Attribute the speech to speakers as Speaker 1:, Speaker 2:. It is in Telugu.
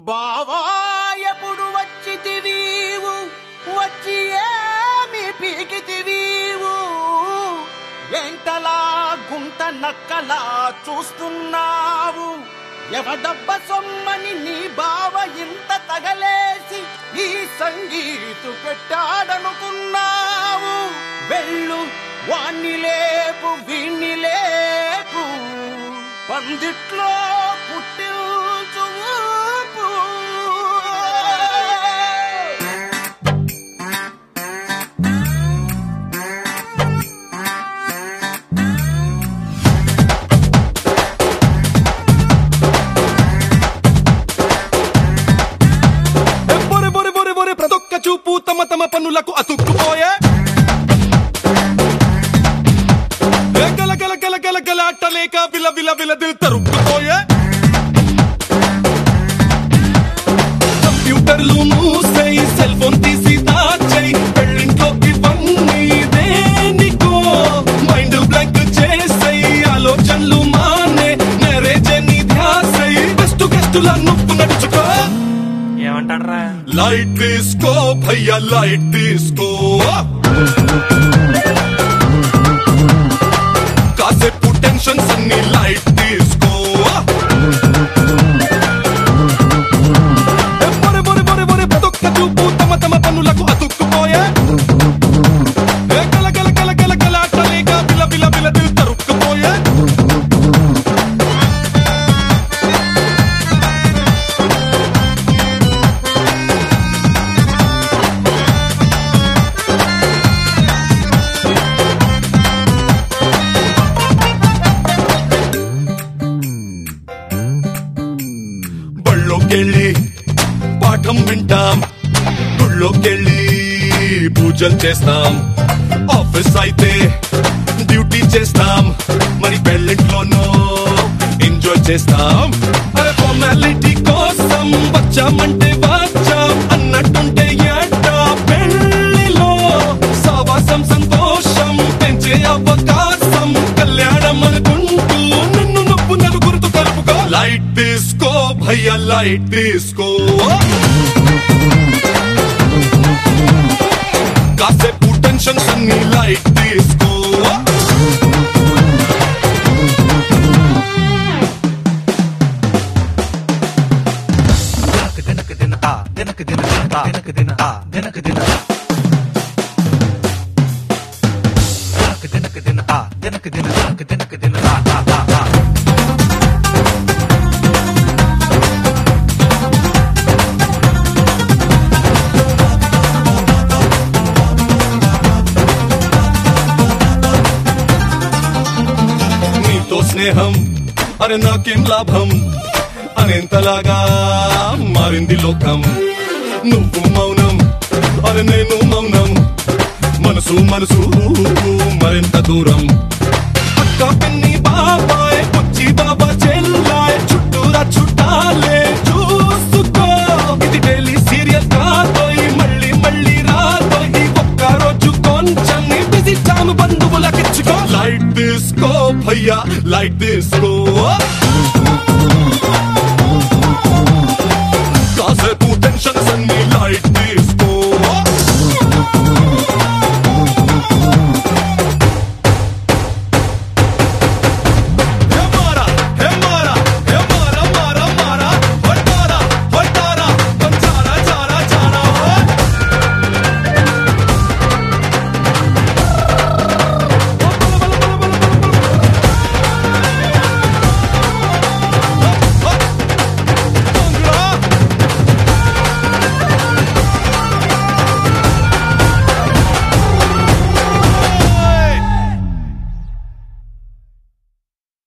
Speaker 1: బావా ఎప్పుడు వచ్చితివీవు వచ్చి ఏమి పీకితివీవు ఎంటలా గుంట నక్కలా చూస్తున్నావు ఎవడబ్బ సొమ్మని నీ బావ ఇంత తగలేసి ఈ సంగీతు పెట్టాడనుకున్నావు వెళ్ళు వాణ్ణి లేపు వీణ్ణి లేపు పందిట్లో పుట్టిల్చు ఊపు.
Speaker 2: బొరె బొరె బొరె బొరె ప్రతొక్క చూపు తమ తమ పన్నులకు అతుక్కుపోయే ఏ గల గల గల గల గల అట్టలేక విల విల విల దిల్ తరుక్కుపోయే కంప్యూటర్లు మూసేయి సెల్ ఫోన్ తీసి దాచేయి పెళ్ళింట్లోకి వన్నీ దేనికో మైండ్ బ్లాంక్ చేసేయి ఆలోచనలు మానే నరేజే నీ ధ్యాసై బెస్ట్ గెస్టులా నువ్వు నడుచుకో
Speaker 3: ఏమంటాడ్రా
Speaker 2: లైట్ తీసుకో భయ్యా లైట్ తీసుకో కాసేపు టెన్షన్స్ అన్ని లైట్ తీసుకో బొరె బొరె బొరె బొరె ప్రతొక్క చూపు తమ తమ పనులకు అతుక్కుపోయే ఏ గల గల గల గల గల అట్టలేక బిల బిల బిల దిల్ తరుక్కుపోయే బళ్ళోకెళ్ళి పాఠం వింటాం గుళ్ళోకెళ్ళి పూజలు చేస్తాం ఆఫీస్ అయితే డ్యూటీ చేస్తాం మరి పెళ్ళింట్లోనూ ఎంజాయ్ చేస్తాం అరే ఫార్మాలిటీ కోసం వచ్చామంటే వచ్చాం అన్నట్టుంటే ఏటా పెళ్ళిలో సావాసం సంతోషం పెంచే అవకాశం కళ్యాణం అనుకుంటూ నిన్ను నొప్పు నలుగురితో కలుపుకో లైట్ తీసుకో భయ్యా లైట్ తీసుకో కాసేపు టెన్షన్స్ అన్ని లైట్ తీసుకో
Speaker 3: దినక దినక దిన ఆ దినక దిన దిన ఆ దినక దిన ఆ దినక దిన దినక దినక దిన ఆ దినక దిన దినక దినక దిన ఆ ఆ ఆ ఆ
Speaker 2: నీతో స్నేహం అరే నాకేం లాభం అనేంతలాగా మారింది లోకం నువ్వు మౌనం అరే నేను మౌనం మనసు మనసు మరింత దూరం అక్క పిన్ని బాబాయ్ పుచ్చి బాబా చెల్లాయ్ చుట్టూరా చుట్టాలే చూసుకో ఇది డైలీ సీరియల్ కాదోయ్ మళ్ళీ మళ్ళీ రాదోయ్ ఈ ఒక్క రోజు కొంచెం బిజీ చాము బంధువులకిచ్చుకో లైట్ తీసుకో భయ్యా లైట్ తీసుకో